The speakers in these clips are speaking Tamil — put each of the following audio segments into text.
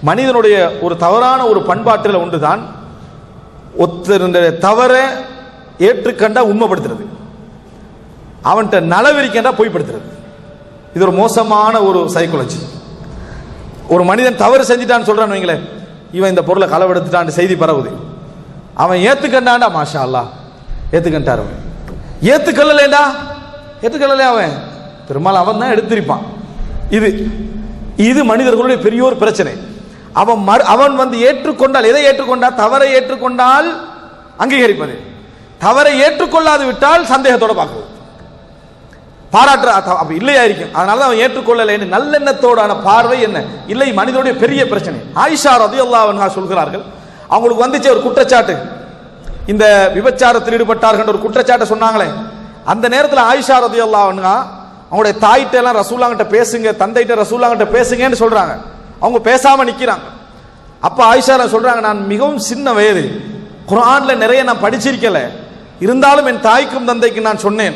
மனிதனுடைய ஒரு தவறான ஒரு பண்பாட்டில் ஒன்றுதான் ஒருத்தருடைய தவற ஏற்றுக்கண்டா உண்மைப்படுத்துறது அவன்கிட்ட நலவிரிக்கண்டா பொய்ப்படுத்துறது இது ஒரு மோசமான ஒரு சைக்காலஜி ஒரு மனிதன் தவறு செஞ்சிட்டான்னு சொல்றான்னு வைங்களேன் இவன் இந்த பொருளை களவெடுத்துட்டான்னு செய்தி பரவுது அவன் ஏத்துக்கண்டாண்டா மாஷா அல்லாஹ் ஏத்துக்கண்டார் அவன் ஏத்துக்கொள்ளலேண்டா ஏத்துக்கொள்ளலே அவன் பெரும்பாலும் அவன் தான் எடுத்திருப்பான் இது இது மனிதர்களுடைய பெரிய ஒரு பிரச்சனை அவன் மறு அவன் வந்து ஏற்றுக்கொண்டால் எதை ஏற்றுக்கொண்டால் தவறை ஏற்றுக்கொண்டால் அங்கீகரிப்பது தவறை ஏற்றுக்கொள்ளாது விட்டால் சந்தேகத்தோட பார்க்கிறது பாராட்டுற அத- அப்ப இல்லையா இருக்கும் அதனால தான் அவன் ஏற்றுக்கொள்ளலைன்னு நல்லெண்ணத்தோடான பார்வை என்ன இல்லை மனிதனுடைய பெரிய பிரச்சனை ஆயிஷா ரதியல்லாஹு அன்ஹா சொல்கிறார்கள் அவங்களுக்கு வந்துச்சு ஒரு குற்றச்சாட்டு இந்த விபச்சாரத்தில் ஈடுபட்டார்கள் ஒரு குற்றச்சாட்டை சொன்னாங்களே அந்த நேரத்தில் ஆயிஷா ரதியல்லாஹு அன்ஹா அவங்களுடைய தாயிட்ட எல்லாம் ரசூலாங்கிட்ட பேசுங்க தந்தைகிட்ட ரசூலாங்கிட்ட பேசுங்கன்னு சொல்றாங்க அவங்க பேசாம நிக்கிறாங்க அப்ப ஆயிஷா சொல்றாங்க நான் மிகவும் சின்ன வயது குர்ஆன்ல நிறைய நான் படிச்சிருக்கல இருந்தாலும் என் தாய்க்கும் தந்தைக்கும் நான் சொன்னேன்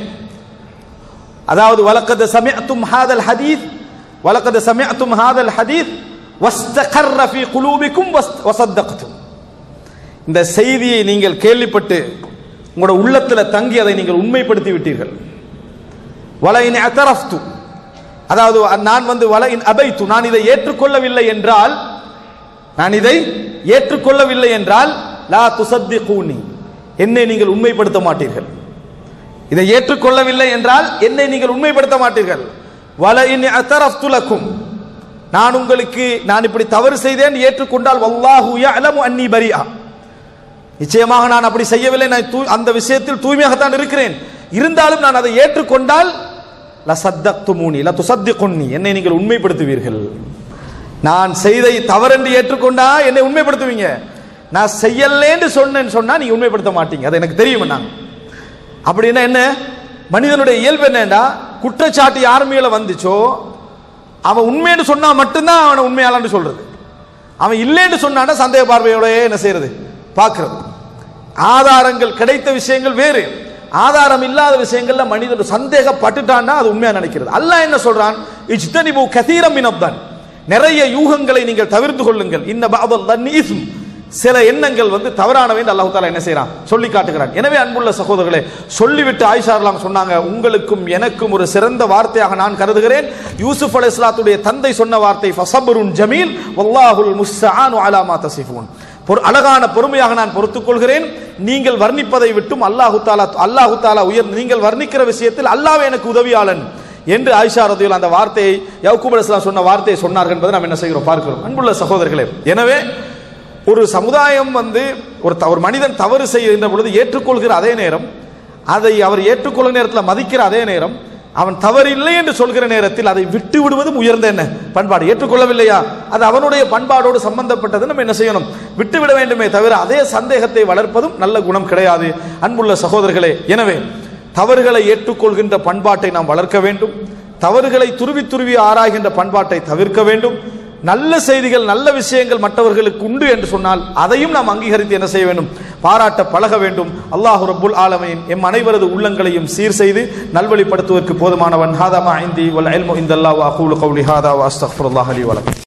அதாவது வலக்கது சமயத்தும் ஹாதல் ஹதீத் வலக்கது சமயத்தும் ஹாதல் ஹதீத் வஸ்தகர்ர ஃபீ குலூபிக்கும் வஸ்- வசத்தக்தும் இந்த செய்தியை நீங்கள் கேள்விப்பட்டு உங்களோட உள்ளத்தில் தங்கி அதை நீங்கள் உண்மைப்படுத்தி விட்டீர்கள் வலையின் அத்தரஃப்து அதாவது நான் வந்து வலையின் அபைத்து நான் இதை ஏற்றுக்கொள்ளவில்லை என்றால் நான் இதை ஏற்றுக்கொள்ளவில்லை என்றால் லா துசத்தி கூனி என்னை நீங்கள் உண்மைப்படுத்த மாட்டீர்கள் இதை ஏற்றுக்கொள்ளவில்லை என்றால் என்னை நீங்கள் உண்மைப்படுத்த மாட்டீர்கள் வலையின் அத்தரஃப்துலக்கும் நான் உங்களுக்கு நான் இப்படி தவறு செய்தேன் ஏற்றுக்கொண்டால் வல்லாஹு யஅலமு அன்னி பரியா நிச்சயமாக நான் அப்படி செய்யவில்லை நான் தூ- அந்த விஷயத்தில் தூய்மையாகத்தான் இருக்கிறேன் இருந்தாலும் நான் அதை ஏற்றுக்கொண்டால் லசத்தக்துமூனி லதுசத்திகுன்னி என்னை நீங்கள் உண்மைப்படுத்துவீர்கள் நான் செய்தை தவறென்று ஏற்றுக்கொண்டா என்னை உண்மைப்படுத்துவீங்க நான் செய்யலேன்னு சொன்னேன்னு சொன்னா நீங்க உண்மைப்படுத்த மாட்டீங்க அது எனக்கு தெரியும் நான் அப்படின்னா என்ன மனிதனுடைய இயல்பு என்னன்னா குற்றச்சாட்டு யார் மேல வந்துச்சோ அவன் உண்மைன்னு சொன்னா மட்டும்தான் அவனை உண்மையாளன்னு சொல்றது அவன் இல்லைன்னு சொன்னான்னா சந்தேக பார்வையோட என்ன செய்யறது பார்க்கிறது ஆதாரங்கள் கிடைத்த விஷயங்கள் வேறு ஆதாரம் இல்லாத விஷயங்கள்ல மனிதன் சந்தேகப்பட்டுட்டான்னா அது உண்மையா நினைக்கிறது அல்லாஹ் என்ன சொல்றான் இஜ்தனிபு கதீரம் மினப்தான் நிறைய யூகங்களை நீங்கள் தவிர்த்து கொள்ளுங்கள் இன்ன பாதல் தன் இஸ்ம் சில எண்ணங்கள் வந்து தவறானவை என்று அல்லாஹ் தாலா என்ன செய்றான் சொல்லி காட்டுகிறான் எனவே அன்புள்ள சகோதரர்களே சொல்லிவிட்டு ஆயிஷாரலாம் சொன்னாங்க உங்களுக்கும் எனக்கும் ஒரு சிறந்த வார்த்தையாக நான் கருதுகிறேன் யூசுப் அலை இஸ்லாத்துடைய தந்தை சொன்ன வார்த்தை ஃபசபருன் ஜமீல் வல்லாஹுல் முஸ்ஸானு அலா மா தசிஃபூன் பொறு அழகான பொறுமையாக நான் பொறுத்துக் கொள்கிறேன் நீங்கள் வர்ணிப்பதை விட்டும் அல்லாஹு தாலா அல்லாஹு தாலா உயர் நீங்கள் வர்ணிக்கிற விஷயத்தில் அல்லாஹ் எனக்கு உதவியாளன் என்று ஆயிஷா ரதியுல் அந்த வார்த்தையை யவுக்கூப் அலைஹிஸ்ஸலாம் சொன்ன வார்த்தையை சொன்னார்கள் என்பதை நாம் என்ன செய்கிறோம் பார்க்கிறோம் அன்புள்ள சகோதரர்களே எனவே ஒரு சமுதாயம் வந்து ஒரு த- ஒரு மனிதன் தவறு செய்கின்ற பொழுது ஏற்றுக்கொள்கிற அதே நேரம் அதை அவர் ஏற்றுக்கொள்கிற நேரத்தில் மதிக்கிற அதே நேரம் அவன் தவறில்லை என்று சொல்கிற நேரத்தில் அதை விட்டு விடுவதும் உயர்ந்த என்ன பண்பாடு ஏற்றுக்கொள்ளவில்லையா அது அவனுடைய பண்பாடோடு சம்பந்தப்பட்டது நம்ம என்ன செய்யணும் விட்டு விட வேண்டுமே தவிர அதே சந்தேகத்தை வளர்ப்பதும் நல்ல குணம் கிடையாது அன்புள்ள சகோதரர்களே எனவே தவறுகளை ஏற்றுக்கொள்கின்ற பண்பாட்டை நாம் வளர்க்க வேண்டும் தவறுகளை துருவி துருவி ஆராய்கின்ற பண்பாட்டை தவிர்க்க வேண்டும் நல்ல செய்திகள் நல்ல விஷயங்கள் மற்றவர்களுக்கு உண்டு என்று சொன்னால் அதையும் நாம் அங்கீகரித்து என்ன செய்ய வேண்டும் பாராட்ட பழக வேண்டும் அல்லாஹ் ரப்புல் ஆலமீன் எம் அனைவரது உள்ளங்களையும் சீர் செய்து நல்வழிப்படுத்துவதற்கு போதுமானவன் ஹாதா மா இந்தி வல் இல்மு இந்தல்லாஹ் வ அகூலு கௌலி ஹாதா வ அஸ்தக்ஃபிருல்லாஹ் லி வலக்கும்